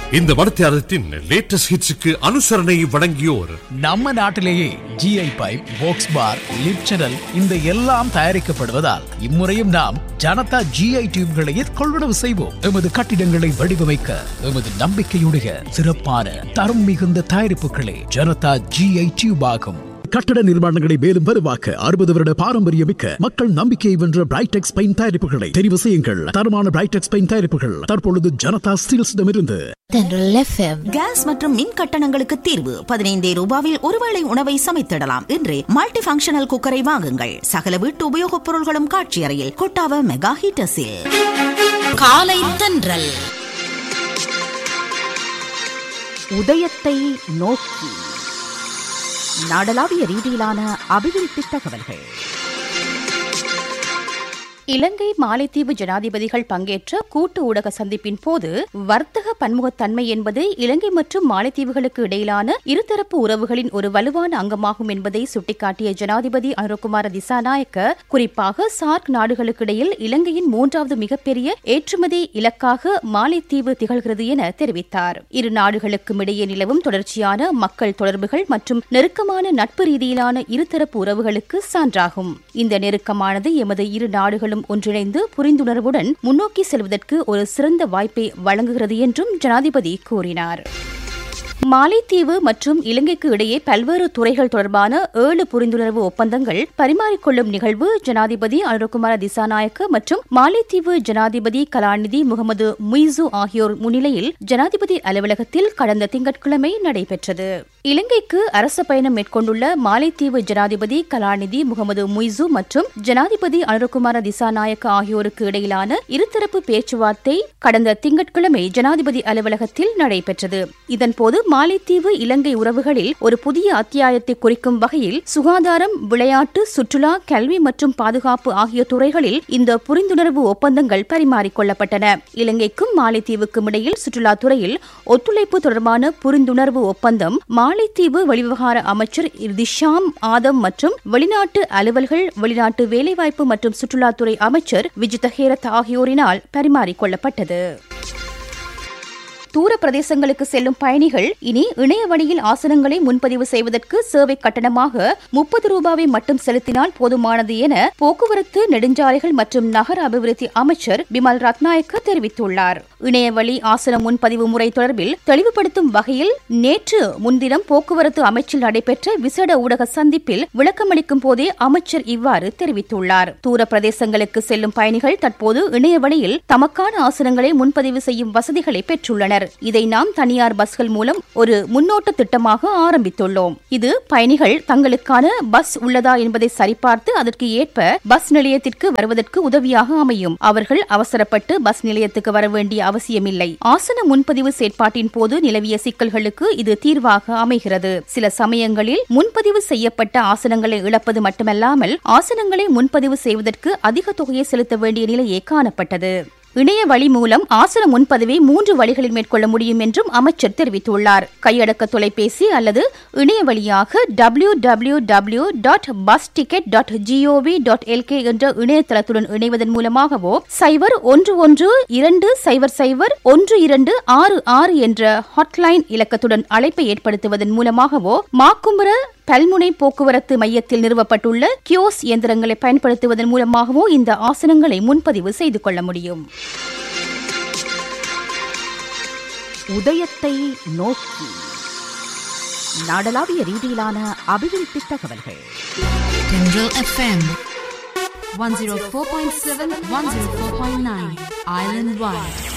இந்த வடத்தியாரத்தின் லேட்டஸ்ட் ஹிட்ஸுக்கு அனுசரணை வழங்கியோர் நம்ம நாட்டிலேயே GI pipe box bar lip channel இந்த எல்லாம் தயாரிக்கப்படுவதால் இம்முறையும் நாம் ஜனதா ஜிஐ டியூப்களையே கொள்வனவு செய்வோம் எமது கட்டிடங்களை வடிவமைக்க எமது நம்பிக்கையுடைய சிறப்பான தரம் மிகுந்த தயாரிப்புகளே ஜனதா ஜிஐ டியூப் ஆகும் கட்டட நிர்மாணங்களை மேலும் வலுவாக்க அறுபது வருட பாரம்பரியமிக்க மக்கள் நம்பிக்கையை வென்ற பிரைடெக்ஸ் பெயிண்ட் தயாரிப்புகளை தெரிவு செய்யுங்கள் தரமான பிரைடெக்ஸ் பெயிண்ட் தயாரிப்புகள் தற்பொழுது ஜனதா ஸ்டீல்ஸிடமிருந்து தென்றல் எஃப்எம் கேஸ் மற்றும் மின் கட்டணங்களுக்கு தீர்வு பதினைந்தே ரூபாவில் ஒருவேளை உணவை சமைத்திடலாம் என்று மல்டி ஃபங்க்ஷனல் குக்கரை வாங்குங்கள் சகல வீட்டு உபயோகப் பொருள்களும் காட்சி அறையில் கொட்டாவ மெகா ஹீட்டர்ஸில் காலை தென்றல் உதயத்தை நோக்கி நாடளாவிய ரீதியிலான அபிவிருத்தி தகவல்கள் இலங்கை மாலைத்தீவு ஜனாதிபதிகள் பங்கேற்ற கூட்டு ஊடக சந்திப்பின் போது வர்த்தக பன்முகத்தன்மை என்பது இலங்கை மற்றும் மாலைத்தீவுகளுக்கு இடையிலான இருதரப்பு உறவுகளின் ஒரு வலுவான அங்கமாகும் என்பதை சுட்டிக்காட்டிய ஜனாதிபதி அனுரகுமார திசாநாயக்க குறிப்பாக சார்க் நாடுகளுக்கு இடையில் இலங்கையின் மூன்றாவது மிகப்பெரிய ஏற்றுமதி இலக்காக மாலைத்தீவு திகழ்கிறது என தெரிவித்தார் இரு நாடுகளுக்கும் இடையே நிலவும் தொடர்ச்சியான மக்கள் தொடர்புகள் மற்றும் நெருக்கமான நட்பு ரீதியிலான இருதரப்பு உறவுகளுக்கு சான்றாகும் இந்த நெருக்கமானது எமது இரு நாடுகளும் ஒன்றிணைந்து புரிந்துணர்வுடன் முன்னோக்கி செல்வதற்கு ஒரு சிறந்த வாய்ப்பை வழங்குகிறது என்றும் ஜனாதிபதி கூறினார் மாலைத்தீவு மற்றும் இலங்கைக்கு இடையே பல்வேறு துறைகள் தொடர்பான ஏழு புரிந்துணர்வு ஒப்பந்தங்கள் பரிமாறிக்கொள்ளும் நிகழ்வு ஜனாதிபதி அனுரகுமார திசாநாயக்க மற்றும் மாலைத்தீவு ஜனாதிபதி கலாநிதி முகமது முய்சு ஆகியோர் முன்னிலையில் ஜனாதிபதி அலுவலகத்தில் கடந்த திங்கட்கிழமை நடைபெற்றது இலங்கைக்கு அரசு பயணம் மேற்கொண்டுள்ள மாலைத்தீவு ஜனாதிபதி கலாநிதி முகமது முய்சு மற்றும் ஜனாதிபதி அனுரகுமார திசாநாயக்க ஆகியோருக்கு இடையிலான இருதரப்பு பேச்சுவார்த்தை கடந்த திங்கட்கிழமை ஜனாதிபதி அலுவலகத்தில் நடைபெற்றது இதன்போது மாலைத்தீவு இலங்கை உறவுகளில் ஒரு புதிய அத்தியாயத்தை குறிக்கும் வகையில் சுகாதாரம் விளையாட்டு சுற்றுலா கல்வி மற்றும் பாதுகாப்பு ஆகிய துறைகளில் இந்த புரிந்துணர்வு ஒப்பந்தங்கள் பரிமாறிக்கொள்ளப்பட்டன இலங்கைக்கும் மாலைத்தீவுக்கும் இடையில் சுற்றுலாத்துறையில் ஒத்துழைப்பு தொடர்பான புரிந்துணர்வு ஒப்பந்தம் மாலைத்தீவு வெளிவிவகார அமைச்சர் திஷாம் ஆதம் மற்றும் வெளிநாட்டு அலுவல்கள் வெளிநாட்டு வேலைவாய்ப்பு மற்றும் சுற்றுலாத்துறை அமைச்சர் விஜித ஹேரத் ஆகியோரினால் பரிமாறிக்கொள்ளப்பட்டது தூர பிரதேசங்களுக்கு செல்லும் பயணிகள் இனி இணைய வழியில் ஆசனங்களை முன்பதிவு செய்வதற்கு சேவை கட்டணமாக முப்பது ரூபாவை மட்டும் செலுத்தினால் போதுமானது என போக்குவரத்து நெடுஞ்சாலைகள் மற்றும் நகர அபிவிருத்தி அமைச்சர் பிமல் ரத்நாயக்க தெரிவித்துள்ளார் இணையவழி ஆசன முன்பதிவு முறை தொடர்பில் தெளிவுபடுத்தும் வகையில் நேற்று முன்தினம் போக்குவரத்து அமைச்சில் நடைபெற்ற விசேட ஊடக சந்திப்பில் விளக்கமளிக்கும் போதே அமைச்சர் இவ்வாறு தெரிவித்துள்ளார் தூர பிரதேசங்களுக்கு செல்லும் பயணிகள் தற்போது இணைய வழியில் தமக்கான ஆசனங்களை முன்பதிவு செய்யும் வசதிகளை பெற்றுள்ளனர் இதை நாம் தனியார் பஸ்கள் மூலம் ஒரு முன்னோட்ட திட்டமாக ஆரம்பித்துள்ளோம் இது பயணிகள் தங்களுக்கான பஸ் உள்ளதா என்பதை சரிபார்த்து அதற்கு ஏற்ப பஸ் நிலையத்திற்கு வருவதற்கு உதவியாக அமையும் அவர்கள் அவசரப்பட்டு பஸ் நிலையத்துக்கு வர வேண்டிய அவசியமில்லை ஆசன முன்பதிவு செயற்பாட்டின் போது நிலவிய சிக்கல்களுக்கு இது தீர்வாக அமைகிறது சில சமயங்களில் முன்பதிவு செய்யப்பட்ட ஆசனங்களை இழப்பது மட்டுமல்லாமல் ஆசனங்களை முன்பதிவு செய்வதற்கு அதிக தொகையை செலுத்த வேண்டிய நிலையே காணப்பட்டது இணைய வழி மூலம் ஆசன முன்பதிவை மூன்று வழிகளில் மேற்கொள்ள முடியும் என்றும் அமைச்சர் தெரிவித்துள்ளார் கையடக்க தொலைபேசி அல்லது இணைய வழியாக W W W dot bus ticket dot GOV dot LK என்ற இணையதளத்துடன் இணைவதன் மூலமாகவோ சைபர் ஒன்று ஒன்று இரண்டு சைபர் சைபர் ஒன்று இரண்டு ஆறு ஆறு என்ற ஹாட்லைன் இலக்கத்துடன் அழைப்பை ஏற்படுத்துவதன் மூலமாகவோ மாக்கும்புர பல்முனை போக்குவரத்து மையத்தில் நிறுவப்பட்டுள்ள கியோஸ் இயந்திரங்களை பயன்படுத்துவதன் மூலமாகவோ இந்த ஆசனங்களை முன்பதிவு செய்து கொள்ள முடியும் உதயத்தை நோக்கி நாடளாவிய ரீதியிலான அபிவிருத்தி தகவல்கள் தென்றல் எஃப்எம் 104.7 104.9 island wide